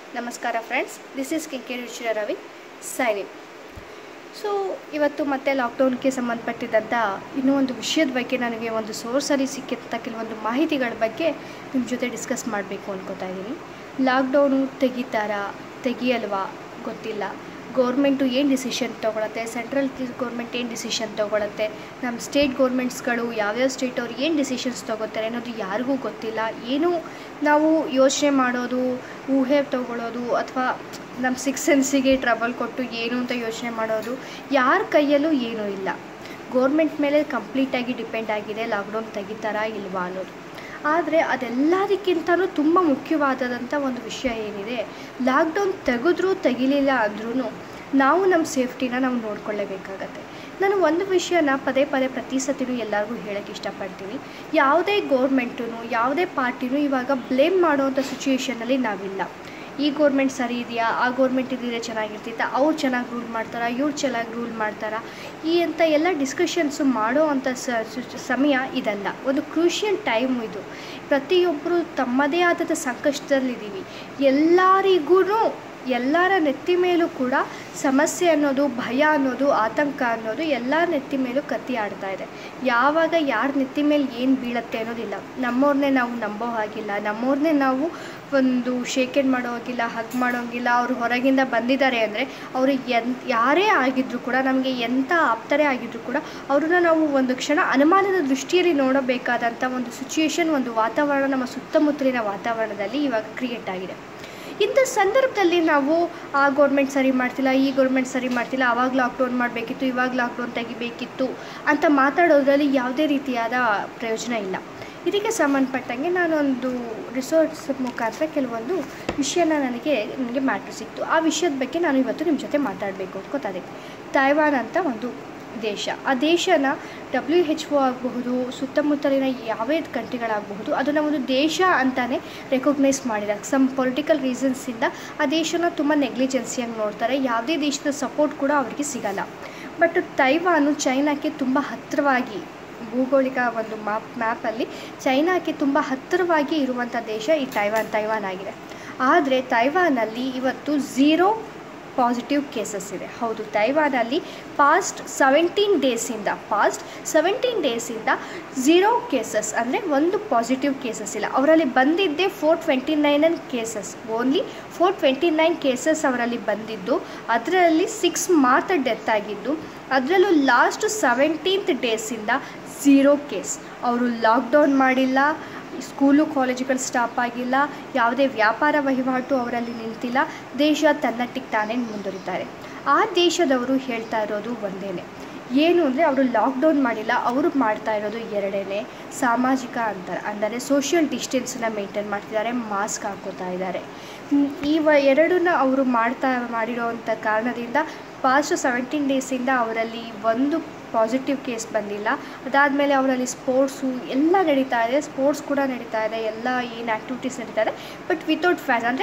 ನಮಸ್ಕಾರ friends this is K Ruchira Ravi signing so ಇವತ್ತು ಮತ್ತೆ ಲಾಕ್ಡೌನ್ಗೆ ಸಂಬಂಧಪಟ್ಟಿದ್ದಂಥ ಇನ್ನೂ ಒಂದು ವಿಷಯದ ಬಗ್ಗೆ ನನಗೆ ಒಂದು ಸೋರ್ಸಲ್ಲಿ ಸಿಕ್ಕಿದಂಥ ಕೆಲವೊಂದು ಮಾಹಿತಿಗಳ ಬಗ್ಗೆ ನಿಮ್ಮ ಜೊತೆ ಡಿಸ್ಕಸ್ ಮಾಡಬೇಕು ಅನ್ಕೋತಾ ಇದ್ದೀನಿ ಲಾಕ್ಡೌನು ತೆಗಿತಾರಾ ತೆಗಿಯಲ್ವಾ ಗೊತ್ತಿಲ್ಲ ಗೌರ್ಮೆಂಟು ಏನು ಡಿಸಿಷನ್ ತೊಗೊಳತ್ತೆ ಸೆಂಟ್ರಲ್ ಗೌರ್ಮೆಂಟ್ ಏನು ಡಿಸಿಷನ್ ತೊಗೊಳತ್ತೆ ನಮ್ಮ ಸ್ಟೇಟ್ ಗೌರ್ಮೆಂಟ್ಸ್ಗಳು ಯಾವ್ಯಾವ ಸ್ಟೇಟ್ ಅವ್ರು ಏನು ಡಿಸಿಷನ್ಸ್ ತೊಗೋತಾರೆ ಅನ್ನೋದು ಯಾರಿಗೂ ಗೊತ್ತಿಲ್ಲ ಏನು ನಾವು ಯೋಚನೆ ಮಾಡೋದು ಊಹೆ ತೊಗೊಳ್ಳೋದು ಅಥವಾ ನಮ್ಮ ಸಿಕ್ಸ್ ಸೆನ್ಸಿಗೆ ಟ್ರಬಲ್ ಕೊಟ್ಟು ಏನು ಅಂತ ಯೋಚನೆ ಮಾಡೋದು ಯಾರ ಕೈಯಲ್ಲೂ ಏನೂ ಇಲ್ಲ ಗೋರ್ಮೆಂಟ್ ಮೇಲೆ ಕಂಪ್ಲೀಟಾಗಿ ಡಿಪೆಂಡ್ ಆಗಿದೆ ಲಾಕ್ಡೌನ್ ತೆಗಿತಾರಾ ಇಲ್ವಾ ಅನ್ನೋದು ಆದರೆ ಅದೆಲ್ಲದಕ್ಕಿಂತಲೂ ತುಂಬ ಮುಖ್ಯವಾದಂಥ ಒಂದು ವಿಷಯ ಏನಿದೆ ಲಾಕ್ಡೌನ್ ತೆಗೆದ್ರೂ ತೆಗಿಲಿಲ್ಲ ಅಂದ್ರೂ ನಾವು ನಮ್ಮ ಸೇಫ್ಟಿನ ನಾವು ನೋಡ್ಕೊಳ್ಳೇಬೇಕಾಗತ್ತೆ ನಾನು ಒಂದು ವಿಷಯನ ಪದೇ ಪದೇ ಪ್ರತಿ ಸತಿನೂ ಎಲ್ಲರಿಗೂ ಹೇಳೋಕ್ಕೆ ಇಷ್ಟಪಡ್ತೀನಿ ಯಾವುದೇ ಗೌರ್ಮೆಂಟು ಯಾವುದೇ ಪಾರ್ಟಿನೂ ಇವಾಗ ಬ್ಲೇಮ್ ಮಾಡೋವಂಥ ಸಿಚುವೇಷನಲ್ಲಿ ನಾವಿಲ್ಲ ಈ ಗೌರ್ಮೆಂಟ್ ಸರಿ ಇದೆಯಾ ಆ ಗೌರ್ಮೆಂಟ್ ಇದ್ದಿದ್ರೆ ಚೆನ್ನಾಗಿರ್ತಿತ್ತ ಅವ್ರು ಚೆನ್ನಾಗಿ ರೂಲ್ ಮಾಡ್ತಾರಾ ಇವ್ರು ಚೆನ್ನಾಗಿ ರೂಲ್ ಮಾಡ್ತಾರಾ ಈ ಅಂತ ಎಲ್ಲ ಡಿಸ್ಕಷನ್ಸು ಮಾಡೋ ಅಂಥ ಸಮಯ ಇದಲ್ಲ ಒಂದು ಕ್ರೂಷಿಯಲ್ ಟೈಮ್ ಇದು ಪ್ರತಿಯೊಬ್ಬರು ತಮ್ಮದೇ ಆದಂಥ ಸಂಕಷ್ಟದಲ್ಲಿದ್ದೀವಿ ಎಲ್ಲರಿಗೂ ಎಲ್ಲರ ನೆತ್ತಿ ಮೇಲೂ ಕೂಡ ಸಮಸ್ಯೆ ಅನ್ನೋದು ಭಯ ಅನ್ನೋದು ಆತಂಕ ಅನ್ನೋದು ಎಲ್ಲರ ನೆತ್ತಿ ಮೇಲೂ ಕತ್ತಿ ಆಡ್ತಾ ಇದೆ ಯಾವಾಗ ಯಾರ ನೆತ್ತಿ ಮೇಲೆ ಏನು ಬೀಳತ್ತೆ ಅನ್ನೋದಿಲ್ಲ ನಮ್ಮವ್ರನ್ನೇ ನಾವು ನಂಬೋ ಹಾಗಿಲ್ಲ ನಮ್ಮವ್ರನ್ನೇ ನಾವು ಒಂದು ಶೇಕೆಂಡ್ ಮಾಡೋ ಹಾಗಿಲ್ಲ ಹಗ್ ಮಾಡೋಂಗಿಲ್ಲ ಅವರು ಹೊರಗಿಂದ ಬಂದಿದ್ದಾರೆ ಅಂದರೆ ಅವರು ಎನ್ ಯಾರೇ ಆಗಿದ್ದರೂ ಕೂಡ ನಮಗೆ ಎಂಥ ಆಪ್ತರೇ ಆಗಿದ್ದರೂ ಕೂಡ ಅವ್ರನ್ನ ನಾವು ಒಂದು ಕ್ಷಣ ಅನುಮಾನದ ದೃಷ್ಟಿಯಲ್ಲಿ ನೋಡಬೇಕಾದಂಥ ಒಂದು ಸಿಚುಯೇಷನ್ ಒಂದು ವಾತಾವರಣ ನಮ್ಮ ಸುತ್ತಮುತ್ತಲಿನ ವಾತಾವರಣದಲ್ಲಿ ಇವಾಗ ಕ್ರಿಯೇಟ್ ಆಗಿದೆ ಇಂಥ ಸಂದರ್ಭದಲ್ಲಿ ನಾವು ಆ ಗೌರ್ಮೆಂಟ್ ಸರಿ ಮಾಡ್ತಿಲ್ಲ ಈ ಗೌರ್ಮೆಂಟ್ ಸರಿ ಮಾಡ್ತಿಲ್ಲ ಆವಾಗ ಲಾಕ್ಡೌನ್ ಮಾಡಬೇಕಿತ್ತು ಇವಾಗ ಲಾಕ್ಡೌನ್ ತೆಗಿಬೇಕಿತ್ತು ಅಂತ ಮಾತಾಡೋದ್ರಲ್ಲಿ ಯಾವುದೇ ರೀತಿಯಾದ ಪ್ರಯೋಜನ ಇಲ್ಲ ಇದಕ್ಕೆ ಸಂಬಂಧಪಟ್ಟಂಗೆ ನಾನೊಂದು ರಿಸೋರ್ಟ್ಸ್ ಮುಖಾಂತರ ಕೆಲವೊಂದು ವಿಷಯನ ನನಗೆ ನನಗೆ ಮ್ಯಾಟ್ರ್ ಸಿಕ್ತು ಆ ವಿಷಯದ ಬಗ್ಗೆ ನಾನು ಇವತ್ತು ನಿಮ್ಮ ಜೊತೆ ಮಾತಾಡಬೇಕು ಅನ್ಕೋತಾರೆ ತೈವಾನ್ ಅಂತ ಒಂದು ದೇಶ ಆ ದೇಶನ ಡಬ್ಲ್ಯೂ ಹೆಚ್ ಒ ಆಗಬಹುದು ಸುತ್ತಮುತ್ತಲಿನ ಯಾವೇ ಕಂಟ್ರಿಗಳಾಗಬಹುದು ಅದನ್ನು ಒಂದು ದೇಶ ಅಂತಲೇ ರೆಕಗ್ನೈಸ್ ಮಾಡಿದ್ದಾರೆ ಸಮ್ ಪೊಲಿಟಿಕಲ್ ರೀಸನ್ಸಿಂದ ಆ ದೇಶನ ತುಂಬ ನೆಗ್ಲಿಜೆನ್ಸಿಯಾಗಿ ನೋಡ್ತಾರೆ ಯಾವುದೇ ದೇಶದ ಸಪೋರ್ಟ್ ಕೂಡ ಅವರಿಗೆ ಸಿಗಲ್ಲ ಬಟ್ ತೈವಾನು ಚೈನಾಕ್ಕೆ ತುಂಬ ಹತ್ತಿರವಾಗಿ ಭೌಗೋಳಿಕ ಒಂದು ಮಾಪ್ ಮ್ಯಾಪಲ್ಲಿ ಚೈನಾಕ್ಕೆ ತುಂಬ ಹತ್ತಿರವಾಗಿ ಇರುವಂಥ ದೇಶ ಈ ತೈವಾನ್ ತೈವಾನ್ ಆಗಿದೆ ಆದರೆ ತೈವಾನಲ್ಲಿ ಇವತ್ತು ಝೀರೋ ಪಾಸಿಟಿವ್ ಕೇಸಸ್ ಇದೆ ಹೌದು ತೈವಾನಲ್ಲಿ ಪಾಸ್ಟ್ ಸೆವೆಂಟೀನ್ ಡೇಸಿಂದ ಪಾಸ್ಟ್ ಸೆವೆಂಟೀನ್ ಡೇಸಿಂದ ಝೀರೋ ಕೇಸಸ್ ಅಂದರೆ ಒಂದು ಪಾಸಿಟಿವ್ ಕೇಸಸ್ ಇಲ್ಲ ಅವರಲ್ಲಿ ಬಂದಿದ್ದೇ four twenty nine cases only four twenty nine cases ಅವರಲ್ಲಿ ಬಂದಿದ್ದು ಅದರಲ್ಲಿ ಸಿಕ್ಸ್ ಮಾತ್ರ ಡೆತ್ ಆಗಿದ್ದು ಅದರಲ್ಲೂ ಲಾಸ್ಟ್ ಸೆವೆಂಟೀನ್ತ್ ಡೇಸಿಂದ ಝೀರೋ ಕೇಸ್ ಅವರು ಲಾಕ್ಡೌನ್ ಮಾಡಿಲ್ಲ ಸ್ಕೂಲು ಕಾಲೇಜುಗಳು ಸ್ಟಾಪ್ ಆಗಿಲ್ಲ ಯಾವುದೇ ವ್ಯಾಪಾರ ವಹಿವಾಟು ಅವರಲ್ಲಿ ನಿಂತಿಲ್ಲ ದೇಶ ತನ್ನಟ್ಟಿಗೆ ತಾನೇ ಮುಂದುವರಿತಾರೆ ಆ ದೇಶದವರು ಹೇಳ್ತಾ ಇರೋದು ಒಂದೇ ಏನು ಅಂದರೆ ಅವರು ಲಾಕ್ಡೌನ್ ಮಾಡಿಲ್ಲ ಅವರು ಮಾಡ್ತಾ ಇರೋದು ಎರಡೇ ಸಾಮಾಜಿಕ ಅಂತರ ಅಂದರೆ ಸೋಷಿಯಲ್ ಡಿಸ್ಟೆನ್ಸನ್ನ ಮೇಂಟೈನ್ ಮಾಡ್ತಿದ್ದಾರೆ ಮಾಸ್ಕ್ ಹಾಕೋತಾ ಇದ್ದಾರೆ ಈ ವ ಎರಡನ್ನ ಅವರು ಮಾಡ್ತಾ ಮಾಡಿರೋವಂಥ ಕಾರಣದಿಂದ ಪಾಸ್ಟ್ ಸೆವೆಂಟೀನ್ ಡೇಸಿಂದ ಅವರಲ್ಲಿ ಒಂದು ಪಾಸಿಟಿವ್ ಕೇಸ್ ಬಂದಿಲ್ಲ ಅದಾದಮೇಲೆ ಅವರಲ್ಲಿ ಸ್ಪೋರ್ಟ್ಸು ಎಲ್ಲ ನಡೀತಾ ಇದೆ ಸ್ಪೋರ್ಟ್ಸ್ ಕೂಡ ನಡೀತಾ ಇದೆ ಎಲ್ಲ ಏನು ಆ್ಯಕ್ಟಿವಿಟೀಸ್ ನಡೀತಾ ಇದೆ ಬಟ್ ವಿತೌಟ್ ಫ್ಯಾನ್ ಅಂದರೆ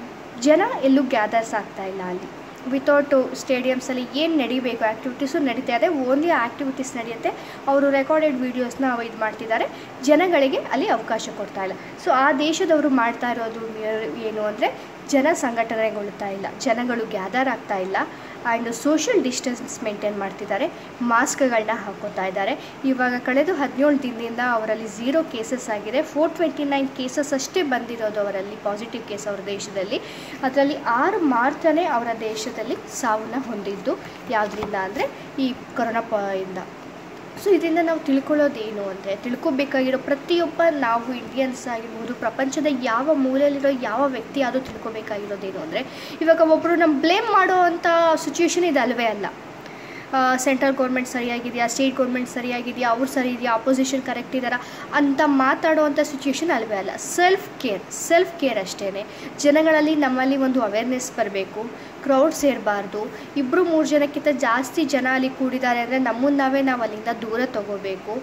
ಜನ ಎಲ್ಲೂ ಗ್ಯಾದರ್ಸ್ ಆಗ್ತಾ ಇಲ್ಲ ಅಲ್ಲಿ ವಿತೌಟು ಸ್ಟೇಡಿಯಮ್ಸಲ್ಲಿ ಏನು ನಡಿಬೇಕು ಆ್ಯಕ್ಟಿವಿಟೀಸು ನಡೀತಾ ಇದೆ ಓನ್ಲಿ ಆ್ಯಕ್ಟಿವಿಟೀಸ್ ನಡೆಯುತ್ತೆ ಅವರು ರೆಕಾರ್ಡೆಡ್ ವೀಡಿಯೋಸ್ನ ಇದು ಮಾಡ್ತಿದ್ದಾರೆ ಜನಗಳಿಗೆ ಅಲ್ಲಿ ಅವಕಾಶ ಕೊಡ್ತಾ ಇಲ್ಲ ಸೊ ಆ ದೇಶದವರು ಮಾಡ್ತಾ ಇರೋದು ಏನು ಅಂದರೆ ಜನ ಸಂಘಟನೆಗೊಳ್ತಾ ಇಲ್ಲ ಜನಗಳು ಗ್ಯಾದರ್ ಆಗ್ತಾ ಇಲ್ಲ ಆ್ಯಂಡ್ ಸೋಷಿಯಲ್ ಡಿಸ್ಟೆನ್ಸ್ ಮೇಂಟೈನ್ ಮಾಡ್ತಿದ್ದಾರೆ ಮಾಸ್ಕ್ಗಳನ್ನ ಹಾಕೋತಾ ಇದ್ದಾರೆ ಇವಾಗ ಕಳೆದ ಹದಿನೇಳು ದಿನದಿಂದ ಅವರಲ್ಲಿ ಝೀರೋ ಕೇಸಸ್ ಆಗಿದೆ ಫೋರ್ ಟ್ವೆಂಟಿ ನೈನ್ ಕೇಸಸ್ ಅಷ್ಟೇ ಬಂದಿರೋದು ಅವರಲ್ಲಿ ಪಾಸಿಟಿವ್ ಕೇಸ್ ಅವರ ದೇಶದಲ್ಲಿ ಅದರಲ್ಲಿ ಆರು ಮಾತ್ರನೇ ಅವರ ದೇಶದಲ್ಲಿ ಸಾವನ್ನ ಹೊಂದಿದ್ದು ಯಾವುದರಿಂದ ಅಂದರೆ ಈ ಕೊರೋನಾ ಪ ಇಂದ ಸೊ ಇದರಿಂದ ನಾವು ತಿಳ್ಕೊಳ್ಳೋದೇನು ಅಂದರೆ ತಿಳ್ಕೊಬೇಕಾಗಿರೋ ಪ್ರತಿಯೊಬ್ಬ ನಾವು ಇಂಡಿಯನ್ಸ್ ಆಗಿರ್ಬೋದು ಪ್ರಪಂಚದ ಯಾವ ಮೂಲೆಯಲ್ಲಿರೋ ಯಾವ ವ್ಯಕ್ತಿ ಆದರೂ ತಿಳ್ಕೊಬೇಕಾಗಿರೋದೇನು ಅಂದರೆ ಇವಾಗ ಒಬ್ಬರು ನಮ್ಮ ಬ್ಲೇಮ್ ಮಾಡೋ ಅಂಥ ಸಿಚುವೇಶನ್ ಇದು ಅಲ್ಲವೇ ಅಲ್ಲ ಸೆಂಟ್ರಲ್ ಗೌರ್ಮೆಂಟ್ ಸರಿಯಾಗಿದೆಯಾ ಸ್ಟೇಟ್ ಗೌರ್ಮೆಂಟ್ ಸರಿಯಾಗಿದೆಯಾ ಅವ್ರು ಸರಿ ಇದೆಯಾ ಅಪೋಸಿಷನ್ ಕರೆಕ್ಟ್ ಇದ್ದಾರಾ ಅಂತ ಮಾತಾಡುವಂಥ ಸಿಚುವೇಶನ್ ಅಲ್ವೇ ಅಲ್ಲ ಸೆಲ್ಫ್ ಕೇರ್ ಸೆಲ್ಫ್ ಕೇರ್ ಅಷ್ಟೇ ಜನಗಳಲ್ಲಿ ನಮ್ಮಲ್ಲಿ ಒಂದು ಅವೇರ್ನೆಸ್ ಬರಬೇಕು ಕ್ರೌಡ್ ಸೇರಬಾರ್ದು ಇಬ್ಬರು ಮೂರು ಜನಕ್ಕಿಂತ ಜಾಸ್ತಿ ಜನ ಅಲ್ಲಿ ಕೂಡಿದ್ದಾರೆ ಅಂದರೆ ನಮ್ಮನ್ನು ನಾವೇ ನಾವು ಅಲ್ಲಿಂದ ದೂರ ತಗೋಬೇಕು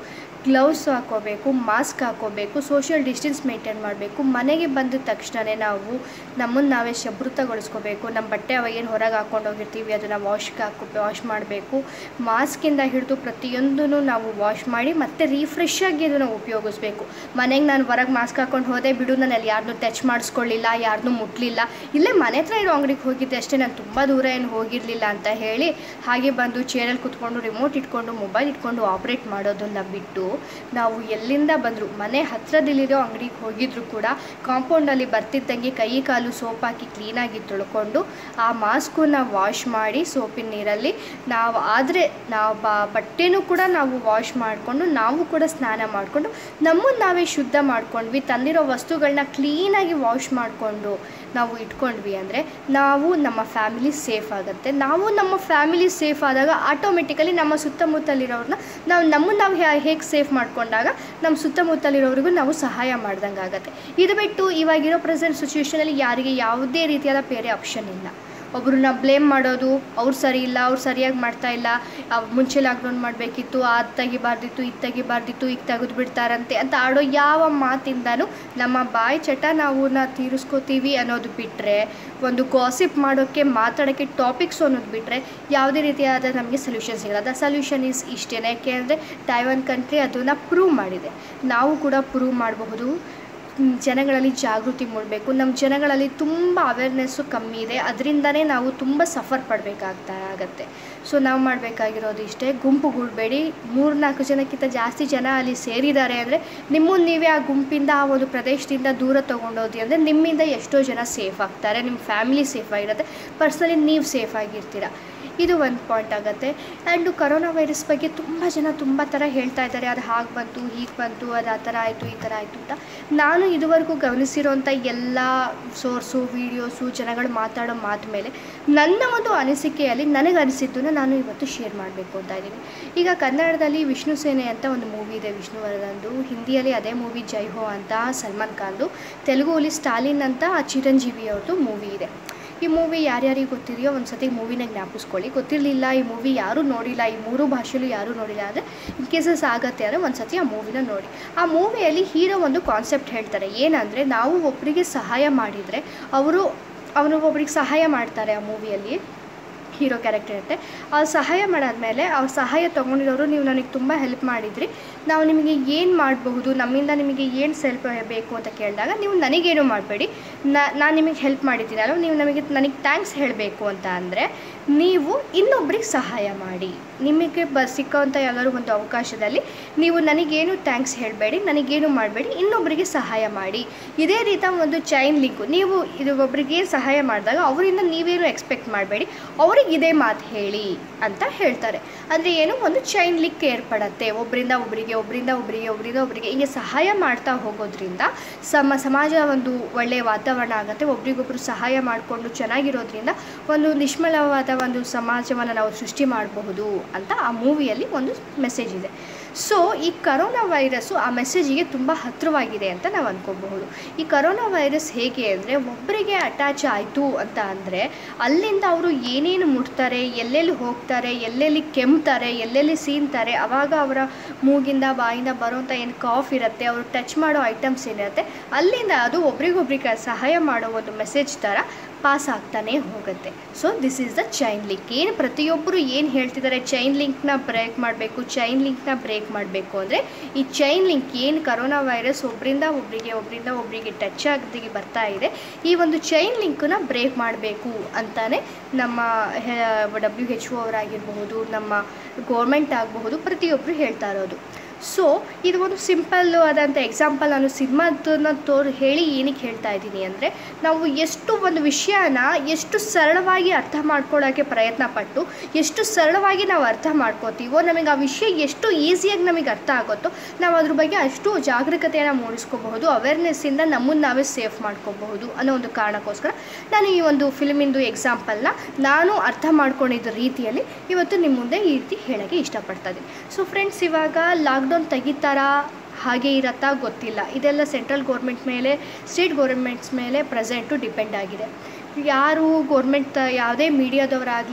ಗ್ಲೌಸ್ ಹಾಕೋಬೇಕು ಮಾಸ್ಕ್ ಹಾಕೋಬೇಕು ಸೋಷಿಯಲ್ ಡಿಸ್ಟೆನ್ಸ್ ಮೇಂಟೈನ್ ಮಾಡಬೇಕು ಮನೆಗೆ ಬಂದ ತಕ್ಷಣವೇ ನಾವು ನಮ್ಮನ್ನು ನಾವೇ ಶುಭ್ರತಗೊಳಿಸ್ಕೋಬೇಕು ನಮ್ಮ ಬಟ್ಟೆ ಅವ ಏನು ಹೊರಗೆ ಹಾಕ್ಕೊಂಡು ಹೋಗಿರ್ತೀವಿ ಅದನ್ನು ವಾಶ್ಗೆ ಹಾಕೋ ವಾಶ್ ಮಾಡಬೇಕು ಮಾಸ್ಕಿಂದ ಹಿಡಿದು ಪ್ರತಿಯೊಂದೂ ನಾವು ವಾಶ್ ಮಾಡಿ ಮತ್ತೆ ರೀಫ್ರೆಶ್ ಆಗಿ ಅದನ್ನು ಉಪಯೋಗಿಸ್ಬೇಕು ಮನೆಗೆ ನಾನು ಹೊರಗೆ ಮಾಸ್ಕ್ ಹಾಕೊಂಡು ಹೋದೆ ಬಿಡು ನಾನು ಅಲ್ಲಿ ಯಾರನ್ನೂ ಟಚ್ ಮಾಡಿಸ್ಕೊಳ್ಳಿಲ್ಲ ಯಾರನ್ನೂ ಮುಟ್ಲಿಲ್ಲ ಇಲ್ಲೇ ಮನೆ ಹತ್ರ ಇರೋ ಅಂಗಡಿಗೆ ಹೋಗಿದ್ದೆ ಅಷ್ಟೇ ನಾನು ತುಂಬ ದೂರ ಏನು ಹೋಗಿರಲಿಲ್ಲ ಅಂತ ಹೇಳಿ ಹಾಗೆ ಬಂದು ಚೇರಲ್ಲಿ ಕುತ್ಕೊಂಡು ರಿಮೋಟ್ ಇಟ್ಕೊಂಡು ಮೊಬೈಲ್ ಇಟ್ಕೊಂಡು ಆಪ್ರೇಟ್ ಮಾಡೋದನ್ನ ಬಿಟ್ಟು ನಾವು ಎಲ್ಲಿಂದ ಬಂದರು ಮನೆ ಹತ್ರದಲ್ಲಿರೋ ಅಂಗಡಿಗೆ ಹೋಗಿದ್ರು ಕೂಡ ಕಾಂಪೌಂಡಲ್ಲಿ ಬರ್ತಿದ್ದಂಗೆ ಕೈ ಕಾಲು ಸೋಪ್ ಹಾಕಿ ಕ್ಲೀನಾಗಿ ತೊಳ್ಕೊಂಡು ಆ ಮಾಸ್ಕನ್ನ ವಾಶ್ ಮಾಡಿ ಸೋಪಿನ ನೀರಲ್ಲಿ ನಾವು ಆದರೆ ನಾವು ಬ ಬಟ್ಟೆನೂ ಕೂಡ ನಾವು ವಾಶ್ ಮಾಡಿಕೊಂಡು ನಾವು ಕೂಡ ಸ್ನಾನ ಮಾಡಿಕೊಂಡು ನಮ್ಮನ್ನು ನಾವೇ ಶುದ್ಧ ಮಾಡ್ಕೊಂಡ್ವಿ ತಂದಿರೋ ವಸ್ತುಗಳನ್ನ ಕ್ಲೀನಾಗಿ ವಾಶ್ ಮಾಡಿಕೊಂಡು ನಾವು ಇಟ್ಕೊಂಡ್ವಿ ಅಂದರೆ ನಾವು ನಮ್ಮ ಫ್ಯಾಮಿಲಿ ಸೇಫ್ ಆಗುತ್ತೆ ನಾವು ನಮ್ಮ ಫ್ಯಾಮಿಲಿ ಸೇಫ್ ಆದಾಗ ಆಟೋಮೆಟಿಕಲಿ ನಮ್ಮ ಸುತ್ತಮುತ್ತಲಿರೋರನ್ನ ನಾವು ನಮ್ಮನ್ನು ನಾವು ಹೇಗೆ ಸೇಫ್ ಮಾಡ್ಕೊಂಡಾಗ ನಮ್ಮ ಸುತ್ತಮುತ್ತಲಿರೋರಿಗೂ ನಾವು ಸಹಾಯ ಮಾಡ್ದಂಗೆ ಆಗುತ್ತೆ ಇದು ಬಿಟ್ಟು ಇವಾಗಿರೋ ಪ್ರೆಸೆಂಟ್ ಸಿಚುವೇಷನಲ್ಲಿ ಯಾರಿಗೆ ಯಾವುದೇ ರೀತಿಯಾದ ಬೇರೆ ಆಪ್ಷನ್ ಇಲ್ಲ ಒಬ್ರನ್ನ ಬ್ಲೇಮ್ ಮಾಡೋದು ಅವ್ರು ಸರಿ ಇಲ್ಲ ಅವ್ರು ಸರಿಯಾಗಿ ಮಾಡ್ತಾ ಇಲ್ಲ ಅವ್ ಮುಂಚೆ ಲಾಕ್ಡೌನ್ ಮಾಡಬೇಕಿತ್ತು ಅದು ತೆಗಿಬಾರ್ದಿತ್ತು ಇದು ತೆಗಿಬಾರ್ದಿತ್ತು ಈಗ ತೆಗೆದು ಬಿಡ್ತಾರಂತೆ ಅಂತ ಆಡೋ ಯಾವ ಮಾತಿಂದನೂ ನಮ್ಮ ಬಾಯಿ ಚಟ ನಾವು ನ ತೀರಿಸ್ಕೋತೀವಿ ಅನ್ನೋದು ಬಿಟ್ಟರೆ ಒಂದು ಗಾಸಿಪ್ ಮಾಡೋಕ್ಕೆ ಮಾತಾಡೋಕ್ಕೆ ಟಾಪಿಕ್ಸ್ ಅನ್ನೋದು ಬಿಟ್ಟರೆ ಯಾವುದೇ ರೀತಿಯಾದ ನಮಗೆ ಸೊಲ್ಯೂಷನ್ ಸಿಗಲ್ಲ ದ ಸೊಲ್ಯೂಷನ್ ಈಸ್ ಇಷ್ಟೇ ಯಾಕೆ ಅಂದರೆ ಟೈವನ್ ಕಂಟ್ರಿ ಅದನ್ನು ಪ್ರೂವ್ ಮಾಡಿದೆ ನಾವು ಕೂಡ ಪ್ರೂವ್ ಮಾಡಬಹುದು ಮ್, ಜನಗಳಲ್ಲಿ ಜಾಗೃತಿ ಮೂಡಬೇಕು ನಮ್ಮ ಜನಗಳಲ್ಲಿ ತುಂಬ ಅವೇರ್ನೆಸ್ಸು ಕಮ್ಮಿ ಇದೆ ಅದರಿಂದನೇ ನಾವು ತುಂಬ ಸಫರ್ ಪಡಬೇಕಾಗ್ತಾ ಆಗತ್ತೆ ಸೊ ನಾವು ಮಾಡಬೇಕಾಗಿರೋದು ಇಷ್ಟೇ ಗುಂಪು ಗೂಡಬೇಡಿ ಮೂರು ನಾಲ್ಕು ಜನಕ್ಕಿಂತ ಜಾಸ್ತಿ ಜನ ಅಲ್ಲಿ ಸೇರಿದ್ದಾರೆ ಅಂದರೆ ನಿಮ್ಮನ್ನು ನೀವೇ ಆ ಗುಂಪಿಂದ ಆ ಒಂದು ಪ್ರದೇಶದಿಂದ ದೂರ ತೊಗೊಂಡೋದಿ ಅಂದರೆ ನಿಮ್ಮಿಂದ ಎಷ್ಟೋ ಜನ ಸೇಫ್ ಆಗ್ತಾರೆ ನಿಮ್ಮ ಫ್ಯಾಮಿಲಿ ಸೇಫ್ ಆಗಿರುತ್ತೆ ಪರ್ಸ್ನಲಿ ನೀವು ಸೇಫ್ ಆಗಿರ್ತೀರ ಇದು ಒಂದು ಪಾಯಿಂಟ್ ಆಗುತ್ತೆ ಆ್ಯಂಡು ಕರೋನಾ ವೈರಸ್ ಬಗ್ಗೆ ತುಂಬ ಜನ ತುಂಬ ಥರ ಹೇಳ್ತಾ ಇದ್ದಾರೆ ಅದು ಹಾಗೆ ಬಂತು ಹೀಗೆ ಬಂತು ಅದು ಆ ಥರ ಆಯಿತು ಈ ಥರ ಆಯಿತು ಅಂತ ನಾನು ಇದುವರೆಗೂ ಗಮನಿಸಿರೋಂಥ ಎಲ್ಲ ಸೋರ್ಸು ವೀಡಿಯೋಸು ಜನಗಳು ಮಾತಾಡೋ ಮಾತು ಮೇಲೆ ನನ್ನ ಒಂದು ಅನಿಸಿಕೆಯಲ್ಲಿ ನನಗೆ ಅನಿಸಿದ್ದನ್ನು ನಾನು ಇವತ್ತು ಶೇರ್ ಮಾಡಬೇಕು ಅಂತ ಇದ್ದೀನಿ ಈಗ ಕನ್ನಡದಲ್ಲಿ ವಿಷ್ಣು ಸೇನೆ ಅಂತ ಒಂದು ಮೂವಿ ಇದೆ ವಿಷ್ಣುವರ್ಧನ್ದು ಹಿಂದಿಯಲ್ಲಿ ಅದೇ ಮೂವಿ ಜೈ ಹೋ ಅಂತ ಸಲ್ಮಾನ್ ಖಾನ್ದು ತೆಲುಗುಲಿ ಸ್ಟಾಲಿನ್ ಅಂತ ಚಿರಂಜೀವಿ ಅವ್ರದ್ದು ಮೂವಿ ಇದೆ ಈ ಮೂವಿ ಯಾರ್ಯಾರಿಗೆ ಗೊತ್ತಿದೆಯೋ ಒಂದು ಸತಿ ಮೂವಿನ ಜ್ಞಾಪಿಸ್ಕೊಳ್ಳಿ ಗೊತ್ತಿರಲಿಲ್ಲ ಈ ಮೂವಿ ಯಾರೂ ನೋಡಿಲ್ಲ ಈ ಮೂರು ಭಾಷೆಯಲ್ಲೂ ಯಾರೂ ನೋಡಿಲ್ಲ ಅಂದರೆ ಇನ್ ಕೇಸಸ್ ಆಗತ್ತೆ ಅಂದರೆ ಒಂದು ಸತಿ ಆ ಮೂವಿನ ನೋಡಿ ಆ ಮೂವಿಯಲ್ಲಿ ಹೀರೋ ಒಂದು ಕಾನ್ಸೆಪ್ಟ್ ಹೇಳ್ತಾರೆ ಏನಂದರೆ ನಾವು ಒಬ್ಬರಿಗೆ ಸಹಾಯ ಮಾಡಿದರೆ ಅವರು ಅವನು ಒಬ್ರಿಗೆ ಸಹಾಯ ಮಾಡ್ತಾರೆ ಆ ಮೂವಿಯಲ್ಲಿ ಹೀರೋ ಕ್ಯಾರೆಕ್ಟರ್ ಇರುತ್ತೆ ಅವ್ರು ಸಹಾಯ ಮಾಡಾದ್ಮೇಲೆ ಅವ್ರ ಸಹಾಯ ತೊಗೊಂಡಿರೋರು ನೀವು ನನಗೆ ತುಂಬ ಹೆಲ್ಪ್ ಮಾಡಿದ್ರಿ ನಾವು ನಿಮಗೆ ಏನು ಮಾಡಬಹುದು ನಮ್ಮಿಂದ ನಿಮಗೆ ಏನು ಸೆಲ್ಪ್ ಬೇಕು ಅಂತ ಕೇಳಿದಾಗ ನೀವು ನನಗೇನು ಮಾಡಬೇಡಿ ನಾನು ನಿಮಗೆ ಹೆಲ್ಪ್ ಮಾಡಿದ್ದೀನಲ್ಲ ನೀವು ನಮಗೆ ನನಗೆ ಥ್ಯಾಂಕ್ಸ್ ಹೇಳಬೇಕು ಅಂತ ಅಂದರೆ ನೀವು ಇನ್ನೊಬ್ರಿಗೆ ಸಹಾಯ ಮಾಡಿ ನಿಮಗೆ ಬ ಸಿಕ್ಕೋಂಥ ಯಾವ್ದಾದ್ರು ಒಂದು ಅವಕಾಶದಲ್ಲಿ ನೀವು ನನಗೇನು ಥ್ಯಾಂಕ್ಸ್ ಹೇಳಬೇಡಿ ನನಗೇನು ಮಾಡಬೇಡಿ ಇನ್ನೊಬ್ಬರಿಗೆ ಸಹಾಯ ಮಾಡಿ ಇದೇ ರೀತಿಯ ಒಂದು ಚೈನ್ ಲಿಂಕು ನೀವು ಇದು ಒಬ್ಬರಿಗೆ ಸಹಾಯ ಮಾಡಿದಾಗ ಅವರಿಂದ ನೀವೇನು ಎಕ್ಸ್ಪೆಕ್ಟ್ ಮಾಡಬೇಡಿ ಅವ್ರಿಗೆ ಇದೇ ಮಾತು ಹೇಳಿ ಅಂತ ಹೇಳ್ತಾರೆ ಅಂದರೆ ಏನು ಒಂದು ಚೈನ್ ಲಿಂಕ್ ಏರ್ಪಡತ್ತೆ ಒಬ್ಬರಿಂದ ಒಬ್ಬರಿಗೆ ಒಬ್ಬರಿಂದ ಒಬ್ಬರಿಗೆ ಒಬ್ಬರಿಂದ ಒಬ್ಬರಿಗೆ ಹಿಂಗೆ ಸಹಾಯ ಮಾಡ್ತಾ ಹೋಗೋದ್ರಿಂದ ಸಮ ಸಮಾಜ ಒಂದು ಒಳ್ಳೆಯ ವಾತಾವರಣ ಆಗುತ್ತೆ ಒಬ್ರಿಗೊಬ್ರು ಸಹಾಯ ಮಾಡಿಕೊಂಡು ಚೆನ್ನಾಗಿರೋದ್ರಿಂದ ಒಂದು ನಿಷ್ಮಲವಾದ ಒಂದು ಸಮಾಜವನ್ನು ನಾವು ಸೃಷ್ಟಿ ಮಾಡಬಹುದು ಅಂತ ಆ ಮೂವಿಯಲ್ಲಿ ಒಂದು ಮೆಸೇಜ್ ಇದೆ ಸೊ ಈ ಕರೋನಾ ವೈರಸ್ಸು ಆ ಮೆಸೇಜಿಗೆ ತುಂಬ ಹತ್ತಿರವಾಗಿದೆ ಅಂತ ನಾವು ಅನ್ಕೋಬಹುದು ಈ ಕರೋನಾ ವೈರಸ್ ಹೇಗೆ ಅಂದರೆ ಒಬ್ಬರಿಗೆ ಅಟ್ಯಾಚ್ ಆಯಿತು ಅಂತ ಅಂದರೆ ಅಲ್ಲಿಂದ ಅವರು ಏನೇನು ಮುಟ್ತಾರೆ ಎಲ್ಲೆಲ್ಲಿ ಹೋಗ್ತಾರೆ ಎಲ್ಲೆಲ್ಲಿ ಕೆಮ್ತಾರೆ ಎಲ್ಲೆಲ್ಲಿ ಸೀನ್ತಾರೆ ಆವಾಗ ಅವರ ಮೂಗಿಂದ ಬಾಯಿಂದ ಬರೋಂಥ ಏನು ಕಾಫ್ ಇರುತ್ತೆ ಅವರು ಟಚ್ ಮಾಡೋ ಐಟಮ್ಸ್ ಏನಿರುತ್ತೆ ಅಲ್ಲಿಂದ ಅದು ಒಬ್ರಿಗೊಬ್ರಿಗೆ ಸಹಾಯ ಮಾಡೋ ಒಂದು ಮೆಸೇಜ್ ಥರ ಪಾಸ್ ಆಗ್ತಾನೆ ಹೋಗುತ್ತೆ so this is the chain link ಏನು ಪ್ರತಿಯೊಬ್ಬರು ಏನು ಹೇಳ್ತಿದ್ದಾರೆ ಚೈನ್ ಲಿಂಕ್ನ ಬ್ರೇಕ್ ಮಾಡಬೇಕು ಚೈನ್ ಲಿಂಕ್ನ ಬ್ರೇಕ್ ಮಾಡಬೇಕು ಅಂದರೆ ಈ ಚೈನ್ ಲಿಂಕ್ ಏನು ಕರೋನಾ ವೈರಸ್ ಒಬ್ಬರಿಂದ ಒಬ್ಬರಿಗೆ ಒಬ್ಬರಿಂದ ಒಬ್ಬರಿಗೆ ಟಚ್ ಆಗಿ ಬರ್ತಾ ಇದೆ ಈ ಒಂದು ಚೈನ್ ಲಿಂಕನ್ನ ಬ್ರೇಕ್ ಮಾಡಬೇಕು ಅಂತಾನೆ ನಮ್ಮ ಡಬ್ಲ್ಯೂ ಹೆಚ್ ಒ ಅವರಾಗಿರಬಹುದು ನಮ್ಮ ಗೋರ್ಮೆಂಟ್ ಆಗಬಹುದು ಪ್ರತಿಯೊಬ್ಬರು ಹೇಳ್ತಾ ಇರೋದು ಸೊ ಇದು ಒಂದು ಸಿಂಪಲ್ ಆದಂಥ ಎಕ್ಸಾಂಪಲ್ ನಾನು ಸಿನಿಮಾದನ್ನ ತೋರ್ ಹೇಳಿ ಏನಕ್ಕೆ ಹೇಳ್ತಾ ಇದ್ದೀನಿ ಅಂದರೆ ನಾವು ಎಷ್ಟು ಒಂದು ವಿಷಯನ ಎಷ್ಟು ಸರಳವಾಗಿ ಅರ್ಥ ಮಾಡ್ಕೊಳ್ಳೋಕ್ಕೆ ಪ್ರಯತ್ನ ಪಟ್ಟು ಎಷ್ಟು ಸರಳವಾಗಿ ನಾವು ಅರ್ಥ ಮಾಡ್ಕೋತೀವೋ ನಮಗೆ ಆ ವಿಷಯ ಎಷ್ಟು ಈಸಿಯಾಗಿ ನಮಗೆ ಅರ್ಥ ಆಗುತ್ತೋ ನಾವು ಅದ್ರ ಬಗ್ಗೆ ಅಷ್ಟು ಜಾಗರೂಕತೆಯನ್ನು ಮೂಡಿಸ್ಕೋಬಹುದು ಅವೇರ್ನೆಸ್ಸಿಂದ ನಮ್ಮನ್ನು ನಾವೇ ಸೇಫ್ ಮಾಡ್ಕೋಬಹುದು ಅನ್ನೋ ಒಂದು ಕಾರಣಕ್ಕೋಸ್ಕರ ನಾನು ಈ ಒಂದು ಫಿಲ್ಮಿಂದು ಎಕ್ಸಾಂಪಲ್ನ ನಾನು ಅರ್ಥ ಮಾಡ್ಕೊಂಡಿದ್ದ ರೀತಿಯಲ್ಲಿ ಇವತ್ತು ನಿಮ್ಮ ಮುಂದೆ ಈ ರೀತಿ ಹೇಳೋಕ್ಕೆ ಇಷ್ಟಪಡ್ತಾ ಇದ್ದೀನಿ ಸೊ ಫ್ರೆಂಡ್ಸ್ ಇವಾಗ ಲಾಕ್ಡೌನ್ ತೆಗಿತಾರಾ ಹಾಗೆ ಇರತ್ತಾ ಗೊತ್ತಿಲ್ಲ ಇದೆಲ್ಲ ಸೆಂಟ್ರಲ್ ಗೌರ್ಮೆಂಟ್ ಮೇಲೆ ಸ್ಟೇಟ್ ಗೌರ್ಮೆಂಟ್ಸ್ ಮೇಲೆ ಪ್ರೆಸೆಂಟು ಡಿಪೆಂಡ್ ಆಗಿದೆ ಯಾರು ಗೋರ್ಮೆಂಟ್ ಯಾವುದೇ ಮೀಡಿಯಾದವರಾಗಲಿ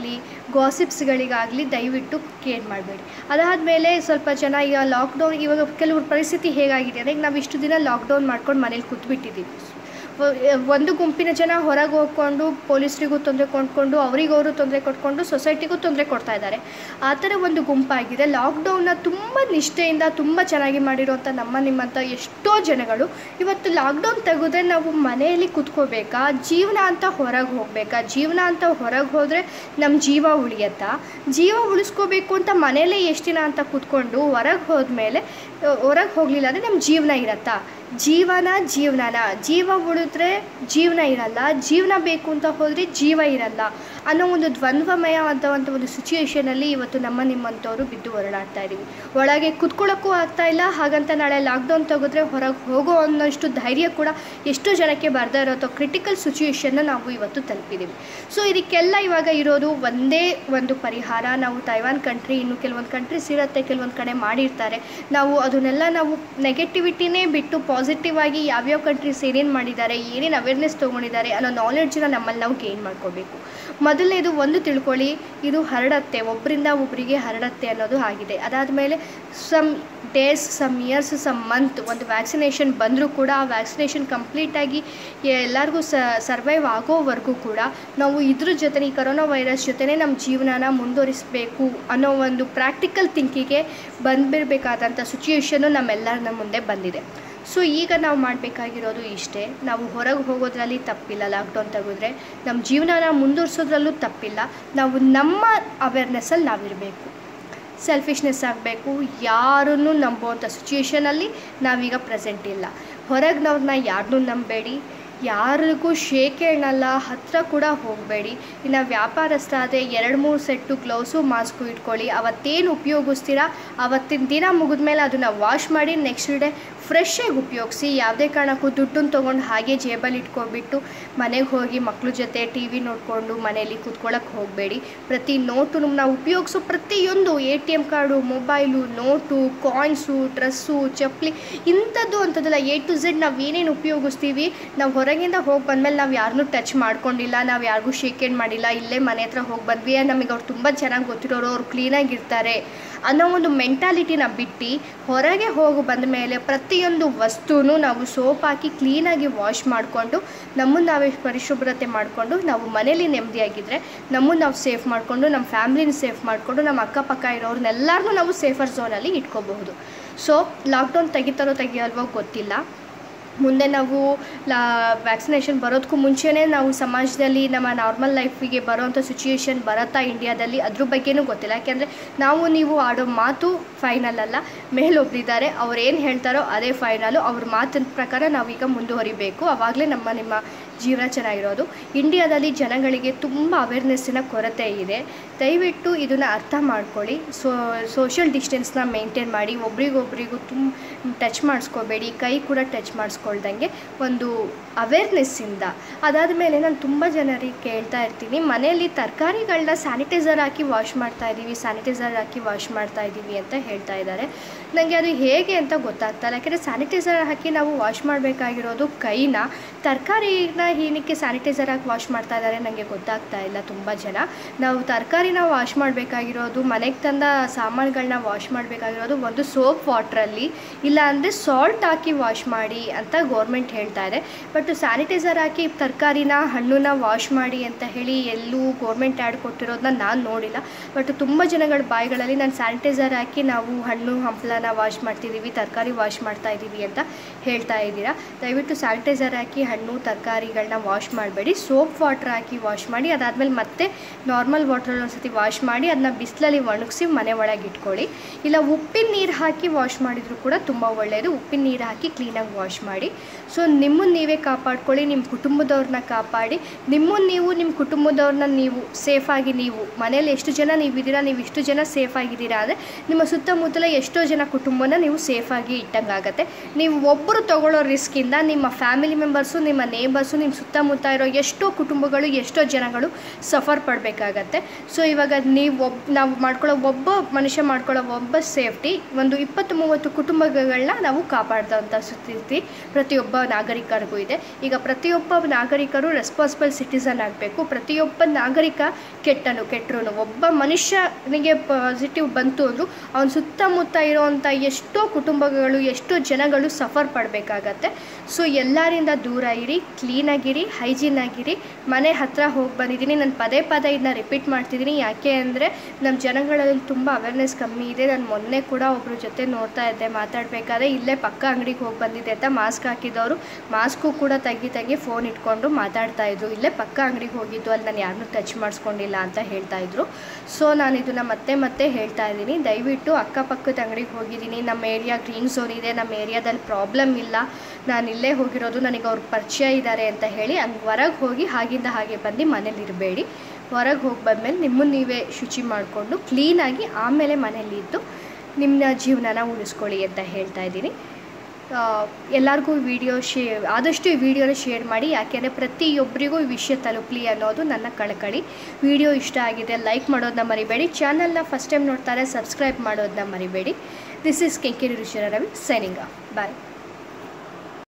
ಗಾಸಿಪ್ಸ್ಗಳಿಗಾಗಲಿ ದಯವಿಟ್ಟು ಕೇರ್ ಮಾಡಬೇಡಿ ಅದಾದಮೇಲೆ ಸ್ವಲ್ಪ ಜನ ಈಗ ಲಾಕ್ಡೌನ್ ಇವಾಗ ಕೆಲವ್ರ ಪರಿಸ್ಥಿತಿ ಹೇಗಾಗಿದೆ ಅಂದರೆ ಈಗ ನಾವು ಇಷ್ಟು ದಿನ ಲಾಕ್ಡೌನ್ ಮಾಡ್ಕೊಂಡು ಮನೇಲಿ ಕೂತ್ಬಿಟ್ಟಿದ್ದೀವಿ ಒಂದು ಗುಂಪಿನ ಜನ ಹೊರಗೆ ಹೋಗ್ಕೊಂಡು ಪೊಲೀಸರಿಗೂ ತೊಂದರೆ ಕೊಂಡ್ಕೊಂಡು ಅವರಿಗವರು ತೊಂದರೆ ಕೊಟ್ಕೊಂಡು ಸೊಸೈಟಿಗೂ ತೊಂದರೆ ಕೊಡ್ತಾ ಇದ್ದಾರೆ ಆ ಥರ ಒಂದು ಗುಂಪಾಗಿದೆ ಲಾಕ್ಡೌನ್ನ ತುಂಬ ನಿಷ್ಠೆಯಿಂದ ತುಂಬ ಚೆನ್ನಾಗಿ ಮಾಡಿರೋಂಥ ನಮ್ಮ ನಿಮ್ಮಂಥ ಎಷ್ಟೋ ಜನಗಳು ಇವತ್ತು ಲಾಕ್ಡೌನ್ ತೆಗೆದ್ರೆ ನಾವು ಮನೆಯಲ್ಲಿ ಕುತ್ಕೋಬೇಕಾ ಜೀವನ ಅಂತ ಹೊರಗೆ ಹೋಗಬೇಕಾ ಜೀವನ ಅಂತ ಹೊರಗೆ ಹೋದರೆ ನಮ್ಮ ಜೀವ ಉಳಿಯತ್ತಾ ಜೀವ ಉಳಿಸ್ಕೋಬೇಕು ಅಂತ ಮನೇಲೇ ಎಷ್ಟು ದಿನ ಅಂತ ಕೂತ್ಕೊಂಡು ಹೊರಗೆ ಹೋದ್ಮೇಲೆ ಹೊರಗೆ ಹೋಗಲಿಲ್ಲ ಅಂದರೆ ನಮ್ಮ ಜೀವನ ಇರತ್ತಾ ಜೀವನ ಜೀವನನ ಜೀವ ಉಳಿದ್ರೆ ಜೀವನ ಇರಲ್ಲ ಜೀವನ ಬೇಕು ಅಂತ ಹೋದರೆ ಜೀವ ಇರಲ್ಲ ಅನ್ನೋ ಒಂದು ದ್ವಂದ್ವಮಯವಾದ ಒಂದು ಸಿಚುಯೇಷನಲ್ಲಿ ಇವತ್ತು ನಮ್ಮ ನಿಮ್ಮಂಥವ್ರು ಬಿದ್ದು ಹೊರಡಾಡ್ತಾ ಇದ್ದೀವಿ ಒಳಗೆ ಕುತ್ಕೊಳ್ಳೋಕ್ಕೂ ಆಗ್ತಾ ಇಲ್ಲ ಹಾಗಂತ ನಾಳೆ ಲಾಕ್ಡೌನ್ ತೆಗೆದ್ರೆ ಹೊರಗೆ ಹೋಗೋ ಅನ್ನೋಷ್ಟು ಧೈರ್ಯ ಕೂಡ ಎಷ್ಟೋ ಜನಕ್ಕೆ ಬರ್ದೇ ಇರೋ ಕ್ರಿಟಿಕಲ್ ಸಿಚುಯೇಷನ್ನ ನಾವು ಇವತ್ತು ತಲುಪಿದ್ದೀವಿ ಸೊ ಇದಕ್ಕೆಲ್ಲ ಇವಾಗ ಇರೋದು ಒಂದೇ ಒಂದು ಪರಿಹಾರ ನಾವು ತೈವಾನ್ ಕಂಟ್ರಿ ಇನ್ನು ಕೆಲವೊಂದು ಕಂಟ್ರೀಸ್ ಇರುತ್ತೆ ಕೆಲವೊಂದು ಕಡೆ ಮಾಡಿರ್ತಾರೆ ನಾವು ಅದನ್ನೆಲ್ಲ ನಾವು ನೆಗೆಟಿವಿಟಿನೇ ಬಿಟ್ಟು ಪಾಸಿಟಿವ್ ಆಗಿ ಯಾವ್ಯಾವ ಕಂಟ್ರೀಸ್ ಏನೇನು ಮಾಡಿದ್ದಾರೆ ಏನೇನು ಅವೇರ್ನೆಸ್ ತೊಗೊಂಡಿದ್ದಾರೆ ಅನ್ನೋ ನಾಲೆಡ್ಜನ್ನ ನಮ್ಮಲ್ಲಿ ನಾವು ಗೇನ್ ಮಾಡ್ಕೋಬೇಕು ಮೊದಲನೇದು ಒಂದು ತಿಳ್ಕೊಳ್ಳಿ ಇದು ಹರಡತ್ತೆ ಒಬ್ಬರಿಂದ ಒಬ್ಬರಿಗೆ ಹರಡತ್ತೆ ಅನ್ನೋದು ಆಗಿದೆ ಅದಾದಮೇಲೆ some days some years some month ಒಂದು ವ್ಯಾಕ್ಸಿನೇಷನ್ ಬಂದರೂ ಕೂಡ ಆ ವ್ಯಾಕ್ಸಿನೇಷನ್ ಕಂಪ್ಲೀಟಾಗಿ ಎಲ್ಲರಿಗೂ ಸ ಸರ್ವೈವ್ ಆಗೋವರೆಗೂ ಕೂಡ ನಾವು ಇದ್ರ ಜೊತೆ ಈ ಕರೋನಾ ವೈರಸ್ ಜೊತೆನೇ ನಮ್ಮ ಜೀವನನ ಮುಂದುವರಿಸಬೇಕು ಅನ್ನೋ ಒಂದು ಪ್ರಾಕ್ಟಿಕಲ್ ಥಿಂಕಿಗೆ ಬಂದ್ಬಿರಬೇಕಾದಂಥ ಸಿಚುಯೇಷನ್ನು ನಮ್ಮೆಲ್ಲರ ನಮ್ಮ ಮುಂದೆ ಬಂದಿದೆ ಸೊ ಈಗ ನಾವು ಮಾಡಬೇಕಾಗಿರೋದು ಇಷ್ಟೇ ನಾವು ಹೊರಗೆ ಹೋಗೋದ್ರಲ್ಲಿ ತಪ್ಪಿಲ್ಲ ಲಾಕ್ಡೌನ್ ತೆಗೆದ್ರೆ ನಮ್ಮ ಜೀವನನ ಮುಂದುವರ್ಸೋದ್ರಲ್ಲೂ ತಪ್ಪಿಲ್ಲ ನಾವು ನಮ್ಮ ಅವೇರ್ನೆಸ್ಸಲ್ಲಿ ನಾವಿರಬೇಕು ಸೆಲ್ಫಿಶ್ನೆಸ್ ಆಗಬೇಕು ಯಾರನ್ನು ನಂಬುವಂಥ ಸಿಚುಯೇಷನಲ್ಲಿ ನಾವೀಗ ಪ್ರೆಸೆಂಟ್ ಇಲ್ಲ ಹೊರಗಿನವ್ರನ್ನ ಯಾರನ್ನೂ ನಂಬೇಡಿ ಯಾರಿಗೂ ಶೇಖರಣಲ್ಲ ಹತ್ತಿರ ಕೂಡ ಹೋಗಬೇಡಿ ಇನ್ನು ವ್ಯಾಪಾರಸ್ಥ ಆದರೆ ಎರಡು ಮೂರು ಸೆಟ್ಟು ಗ್ಲೌಸು ಮಾಸ್ಕು ಇಟ್ಕೊಳ್ಳಿ ಅವತ್ತೇನು ಉಪಯೋಗಿಸ್ತೀರಾ ಅವತ್ತಿನ ದಿನ ಮುಗಿದ್ಮೇಲೆ ಅದನ್ನು ವಾಶ್ ಮಾಡಿ ನೆಕ್ಸ್ಟ್ ಡೇ ಫ್ರೆಶ್ಶಾಗಿ ಉಪಯೋಗಿಸಿ ಯಾವುದೇ ಕಾರಣಕ್ಕೂ ದುಡ್ಡನ್ನು ತೊಗೊಂಡು ಹಾಗೆ ಜೇಬಲ್ಲಿ ಇಟ್ಕೊಂಡ್ಬಿಟ್ಟು ಮನೆಗೆ ಹೋಗಿ ಮಕ್ಳ ಜೊತೆ ಟಿ ವಿ ನೋಡಿಕೊಂಡು ಮನೆಯಲ್ಲಿ ಕೂತ್ಕೊಳ್ಳೋಕೆ ಹೋಗಬೇಡಿ ಪ್ರತಿ ನೋಟು ನಾವು ಉಪಯೋಗಿಸೋ ಪ್ರತಿಯೊಂದು A T M card mobile note coins dress ಚಪ್ಪಲಿ ಇಂಥದ್ದು ಅಂಥದ್ದಲ್ಲ ಎ ಟು ಝೆಡ್ ನಾವು ಏನೇನು ಉಪಯೋಗಿಸ್ತೀವಿ ನಾವು ಹೊರಗಿಂದ ಹೋಗಿ ಬಂದಮೇಲೆ ನಾವು ಯಾರನ್ನೂ ಟಚ್ ಮಾಡ್ಕೊಂಡಿಲ್ಲ ನಾವು ಯಾರಿಗೂ ಶೇಕ್ ಹ್ಯಾಂಡ್ ಮಾಡಿಲ್ಲ ಇಲ್ಲೇ ಮನೆ ಹತ್ರ ಹೋಗಿ ಬಂದ್ವಿ ನಮಗೆ ಅವ್ರು ತುಂಬ ಚೆನ್ನಾಗಿ ಗೊತ್ತಿರೋರು ಅವ್ರು ಕ್ಲೀನಾಗಿರ್ತಾರೆ ಅನ್ನೋ ಒಂದು ಮೆಂಟಾಲಿಟಿನ ಬಿಟ್ಟು ಹೊರಗೆ ಹೋಗಿ ಬಂದ ಮೇಲೆ ಪ್ರತಿಯೊಂದು ವಸ್ತುನೂ ನಾವು ಸೋಪ್ ಹಾಕಿ ಕ್ಲೀನಾಗಿ ವಾಶ್ ಮಾಡಿಕೊಂಡು ನಮ್ಮನ್ನು ನಾವೇ ಪರಿಶುಭ್ರತೆ ಮಾಡಿಕೊಂಡು ನಾವು ಮನೇಲಿ ನೆಮ್ಮದಿಯಾಗಿದ್ದರೆ ನಮ್ಮನ್ನು ನಾವು ಸೇಫ್ ಮಾಡಿಕೊಂಡು ನಮ್ಮ ಫ್ಯಾಮ್ಲಿನ ಸೇಫ್ ಮಾಡಿಕೊಂಡು ನಮ್ಮ ಅಕ್ಕಪಕ್ಕ ಇರೋರ್ನೆಲ್ಲರನ್ನೂ ನಾವು ಸೇಫರ್ ಝೋನಲ್ಲಿ ಇಟ್ಕೋಬಹುದು ಸೊ ಲಾಕ್ಡೌನ್ ತೆಗಿತಾರೋ ತೆಗಿಯಲ್ವೋ ಗೊತ್ತಿಲ್ಲ ಮುಂದೆ ನಾವು ಲಾ ವ್ಯಾಕ್ಸಿನೇಷನ್ ಬರೋದಕ್ಕೂ ಮುಂಚೆನೇ ನಾವು ಸಮಾಜದಲ್ಲಿ ನಮ್ಮ ನಾರ್ಮಲ್ ಲೈಫಿಗೆ ಬರೋವಂಥ ಸಿಚುಯೇಷನ್ ಬರುತ್ತಾ ಇಂಡಿಯಾದಲ್ಲಿ ಅದ್ರ ಬಗ್ಗೆನೂ ಗೊತ್ತಿಲ್ಲ ಯಾಕೆಂದರೆ ನಾವು ನೀವು ಆಡೋ ಮಾತು ಫೈನಲ್ ಅಲ್ಲ ಮೇಲೊಬ್ಬರಿದ್ದಾರೆ ಅವ್ರು ಏನು ಹೇಳ್ತಾರೋ ಅದೇ ಫೈನಲು ಅವ್ರ ಮಾತಿನ ಪ್ರಕಾರ ನಾವೀಗ ಮುಂದುವರಿಬೇಕು ಆವಾಗಲೇ ನಮ್ಮ ನಿಮ್ಮ ಜೀವನ ಚೆನ್ನಾಗಿರೋದು ಇಂಡಿಯಾದಲ್ಲಿ ಜನಗಳಿಗೆ ತುಂಬ ಅವೇರ್ನೆಸ್ಸಿನ ಕೊರತೆ ಇದೆ ದಯವಿಟ್ಟು ಇದನ್ನು ಅರ್ಥ ಮಾಡ್ಕೊಳ್ಳಿ ಸೋ ಸೋಷಿಯಲ್ ಡಿಸ್ಟೆನ್ಸ್ನ ಮೇಂಟೈನ್ ಮಾಡಿ ಒಬ್ರಿಗೊಬ್ರಿಗೂ ತುಂಬ ಟಚ್ ಮಾಡಿಸ್ಕೋಬೇಡಿ ಕೈ ಕೂಡ ಟಚ್ ಮಾಡಿಸ್ಕೊಳ್ದಂಗೆ ಒಂದು ಅವೇರ್ನೆಸ್ಸಿಂದ ಅದಾದ ಮೇಲೆ ನಾನು ತುಂಬ ಜನರಿಗೆ ಕೇಳ್ತಾ ಇರ್ತೀನಿ ಮನೆಯಲ್ಲಿ ತರಕಾರಿಗಳನ್ನ ಸ್ಯಾನಿಟೈಸರ್ ಹಾಕಿ ವಾಶ್ ಮಾಡ್ತಾ ಇದ್ದೀವಿ ಸ್ಯಾನಿಟೈಸರ್ ಹಾಕಿ ವಾಶ್ ಮಾಡ್ತಾ ಇದ್ದೀವಿ ಅಂತ ಹೇಳ್ತಾ ಇದ್ದಾರೆ ನನಗೆ ಅದು ಹೇಗೆ ಅಂತ ಗೊತ್ತಾಗ್ತಾ ಇಲ್ಲ ಯಾಕೆಂದರೆ ಸ್ಯಾನಿಟೈಸರ್ ಹಾಕಿ ನಾವು ವಾಶ್ ಮಾಡಬೇಕಾಗಿರೋದು ಕೈನ ತರಕಾರಿನ ಏನಕ್ಕೆ ಸ್ಯಾನಿಟೈಸರ್ ಹಾಕಿ ವಾಶ್ ಮಾಡ್ತಾ ಇದ್ದಾರೆ ನನಗೆ ಗೊತ್ತಾಗ್ತಾ ಇಲ್ಲ ತುಂಬ ಜನ ನಾವು ತರಕಾರಿನ ವಾಶ್ ಮಾಡಬೇಕಾಗಿರೋದು ಮನೆಗೆ ತಂದ ಸಾಮಾನುಗಳನ್ನ ವಾಶ್ ಮಾಡಬೇಕಾಗಿರೋದು ಒಂದು ಸೋಪ್ ವಾಟ್ರಲ್ಲಿ ಇಲ್ಲ ಅಂದರೆ ಸಾಲ್ಟ್ ಹಾಕಿ ವಾಶ್ ಮಾಡಿ ಅಂತ ಗೌರ್ಮೆಂಟ್ ಹೇಳ್ತಾ ಇದೆ ಬಟ್ ಸ್ಯಾನಿಟೈಸರ್ ಹಾಕಿ ತರಕಾರಿನ ಹಣ್ಣನ್ನ ವಾಶ್ ಮಾಡಿ ಅಂತ ಹೇಳಿ ಎಲ್ಲೂ ಗೌರ್ಮೆಂಟ್ ಆ್ಯಡ್ ಕೊಟ್ಟಿರೋದನ್ನ ನಾನು ನೋಡಿಲ್ಲ ಬಟ್ ತುಂಬ ಜನಗಳ ಬಾಯಿಗಳಲ್ಲಿ ನಾನು ಸ್ಯಾನಿಟೈಸರ್ ಹಾಕಿ ನಾವು ಹಣ್ಣು ಹಂಪಲನ ವಾಶ್ ಮಾಡ್ತಿದ್ದೀವಿ ತರಕಾರಿ ವಾಶ್ ಮಾಡ್ತಾ ಇದ್ದೀವಿ ಅಂತ ಹೇಳ್ತಾ ಇದ್ದೀರಾ ದಯವಿಟ್ಟು ಸ್ಯಾನಿಟೈಸರ್ ಹಾಕಿ ಹಣ್ಣು ತರಕಾರಿಗಳನ್ನ ವಾಶ್ ಮಾಡಬೇಡಿ ಸೋಪ್ ವಾಟ್ರ್ ಹಾಕಿ ವಾಶ್ ಮಾಡಿ ಅದಾದಮೇಲೆ ಮತ್ತೆ ನಾರ್ಮಲ್ ವಾಟ್ರ್ ಒಂದ್ಸತಿ ವಾಶ್ ಮಾಡಿ ಅದನ್ನ ಬಿಸಿಲಲ್ಲಿ ಒಣಗಿಸಿ ಮನೆ ಒಳಗೆ ಇಟ್ಕೊಳ್ಳಿ ಇಲ್ಲ ಉಪ್ಪಿನ ನೀರು ಹಾಕಿ ವಾಶ್ ಮಾಡಿದರೂ ಕೂಡ ತುಂಬ ಒಳ್ಳೆಯದು ಉಪ್ಪಿನ ನೀರು ಹಾಕಿ ಕ್ಲೀನಾಗಿ ವಾಶ್ ಮಾಡಿ ಸೊ ನಿಮ್ಮನ್ನು ನೀವೇ ಕಾಪಾಡ್ಕೊಳ್ಳಿ ನಿಮ್ಮ ಕುಟುಂಬದವ್ರನ್ನ ಕಾಪಾಡಿ ನಿಮ್ಮನ್ನು ನೀವು ನಿಮ್ಮ ಕುಟುಂಬದವ್ರನ್ನ ನೀವು ಸೇಫಾಗಿ ನೀವು ಮನೇಲಿ ಎಷ್ಟು ಜನ ನೀವಿದ್ದೀರಾ ನೀವು ಇಷ್ಟು ಜನ ಸೇಫ್ ಆಗಿದ್ದೀರಾ ಅಂದರೆ ನಿಮ್ಮ ಸುತ್ತಮುತ್ತಲ ಎಷ್ಟೋ ಜನ ಕುಟುಂಬನ ನೀವು ಸೇಫಾಗಿ ಇಟ್ಟಂಗಾಗತ್ತೆ ನೀವು ಒಬ್ಬರು ತಗೊಳ್ಳೋ ರಿಸ್ಕಿಂದ ನಿಮ್ಮ ಫ್ಯಾಮಿಲಿ ಮೆಂಬರ್ಸು ನಿಮ್ಮ ನೇಬರ್ಸು ನಿಮ್ಮ ನಿಮ್ಮ ಸುತ್ತಮುತ್ತ ಇರೋ ಎಷ್ಟೋ ಕುಟುಂಬಗಳು ಎಷ್ಟೋ ಜನಗಳು ಸಫರ್ ಪಡಬೇಕಾಗತ್ತೆ ಸೊ ಇವಾಗ ನೀವು ಒಬ್ಬ ನಾವು ಮಾಡ್ಕೊಳ್ಳೋ ಒಬ್ಬ ಮನುಷ್ಯ ಮಾಡ್ಕೊಳ್ಳೋ ಒಬ್ಬ ಸೇಫ್ಟಿ ಒಂದು ಇಪ್ಪತ್ತು ಮೂವತ್ತು ಕುಟುಂಬಗಳನ್ನ ನಾವು ಕಾಪಾಡ್ದಂಥ ಸ್ಥಿತಿ ಪ್ರತಿಯೊಬ್ಬ ನಾಗರಿಕರಿಗೂ ಇದೆ ಈಗ ಪ್ರತಿಯೊಬ್ಬ ನಾಗರಿಕರು ರೆಸ್ಪಾನ್ಸಿಬಲ್ ಸಿಟಿಸನ್ ಆಗಬೇಕು ಪ್ರತಿಯೊಬ್ಬ ನಾಗರಿಕ ಕೆಟ್ಟನು ಕೆಟ್ಟರು ಒಬ್ಬ ಮನುಷ್ಯನಿಗೆ ಪಾಸಿಟಿವ್ ಬಂತು ಅಂದರೂ ಅವನ ಸುತ್ತಮುತ್ತ ಇರೋವಂಥ ಎಷ್ಟೋ ಕುಟುಂಬಗಳು ಎಷ್ಟೋ ಜನಗಳು ಸಫರ್ ಪಡಬೇಕಾಗತ್ತೆ ಸೊ ಎಲ್ಲರಿಂದ ದೂರ ಇರಿ ಕ್ಲೀನಾಗಿರಿ ಹೈಜೀನ್ ಆಗಿರಿ ಮನೆ ಹತ್ರ ಹೋಗಿ ಬಂದಿದ್ದೀನಿ ನಾನು ಪದೇ ಪದೇ ಇದನ್ನ ರಿಪೀಟ್ ಮಾಡ್ತಿದ್ದೀನಿ ಯಾಕೆ ಅಂದರೆ ನಮ್ಮ ಜನಗಳಲ್ಲಿ ತುಂಬ ಅವೇರ್ನೆಸ್ ಕಮ್ಮಿ ಇದೆ ನಾನು ಮೊನ್ನೆ ಕೂಡ ಒಬ್ಬರ ಜೊತೆ ನೋಡ್ತಾ ಇದ್ದೆ ಮಾತಾಡಬೇಕಾದ್ರೆ ಇಲ್ಲೇ ಪಕ್ಕ ಅಂಗಡಿಗೆ ಹೋಗಿ ಬಂದಿದ್ದೆ ಅಂತ ಮಾಸ್ಕ್ ಹಾಕಿದವರು ಮಾಸ್ಕು ಕೂಡ ತೆಗಿ ತೆಗಿ ಫೋನ್ ಇಟ್ಕೊಂಡು ಮಾತಾಡ್ತಾ ಇದ್ರು ಇಲ್ಲೇ ಪಕ್ಕ ಅಂಗಡಿಗೆ ಹೋಗಿದ್ದು ಅಲ್ಲಿ ನಾನು ಯಾರನ್ನೂ ಟಚ್ ಮಾಡಿಸ್ಕೊಂಡಿಲ್ಲ ಅಂತ ಹೇಳ್ತಾ ಇದ್ರು ಸೊ ನಾನು ಇದನ್ನು ಮತ್ತೆ ಮತ್ತೆ ಹೇಳ್ತಾ ಇದ್ದೀನಿ ದಯವಿಟ್ಟು ಅಕ್ಕಪಕ್ಕದ ಅಂಗಡಿಗೆ ಹೋಗಿದ್ದೀನಿ ನಮ್ಮ ಏರಿಯಾ ಗ್ರೀನ್ ಝೋನ್ ಇದೆ ನಮ್ಮ ಏರಿಯಾದಲ್ಲಿ ಪ್ರಾಬ್ಲಮ್ ಇಲ್ಲ ನಾನು ಇಲ್ಲೇ ಹೋಗಿರೋದು ನನಗೆ ಅವ್ರ ಪರಿಚಯ ಇದ್ದಾರೆ ಅಂತ ಹೇಳಿ ಹಂಗೆ ಹೊರಗೆ ಹೋಗಿ ಹಾಗಿಂದ ಹಾಗೆ ಬಂದು ಮನೇಲಿ ಇರಬೇಡಿ ಹೊರಗೆ ಹೋಗಿ ಬಂದಮೇಲೆ ನಿಮ್ಮನ್ನು ನೀವೇ ಶುಚಿ ಮಾಡಿಕೊಂಡು ಕ್ಲೀನಾಗಿ ಆಮೇಲೆ ಮನೇಲಿ ಇದ್ದು ನಿಮ್ಮ ಜೀವನನ ಉಳಿಸ್ಕೊಳ್ಳಿ ಅಂತ ಹೇಳ್ತಾ ಇದ್ದೀನಿ ಎಲ್ಲರಿಗೂ ವಿಡಿಯೋ ಶೇ ಆದಷ್ಟು ಈ ವಿಡಿಯೋನ ಶೇರ್ ಮಾಡಿ ಯಾಕೆಂದರೆ ಪ್ರತಿಯೊಬ್ಬರಿಗೂ ಈ ವಿಷಯ ತಲುಪಲಿ ಅನ್ನೋದು ನನ್ನ ಕಳಕಳಿ ವಿಡಿಯೋ ಇಷ್ಟ ಆಗಿದೆ ಲೈಕ್ ಮಾಡೋದನ್ನ ಮರಿಬೇಡಿ ಚಾನಲ್ನ ಫಸ್ಟ್ ಟೈಮ್ ನೋಡ್ತಾರೆ ಸಬ್ಸ್ಕ್ರೈಬ್ ಮಾಡೋದನ್ನ ಮರಿಬೇಡಿ this is Kengeri Rishira Ravi signing off bye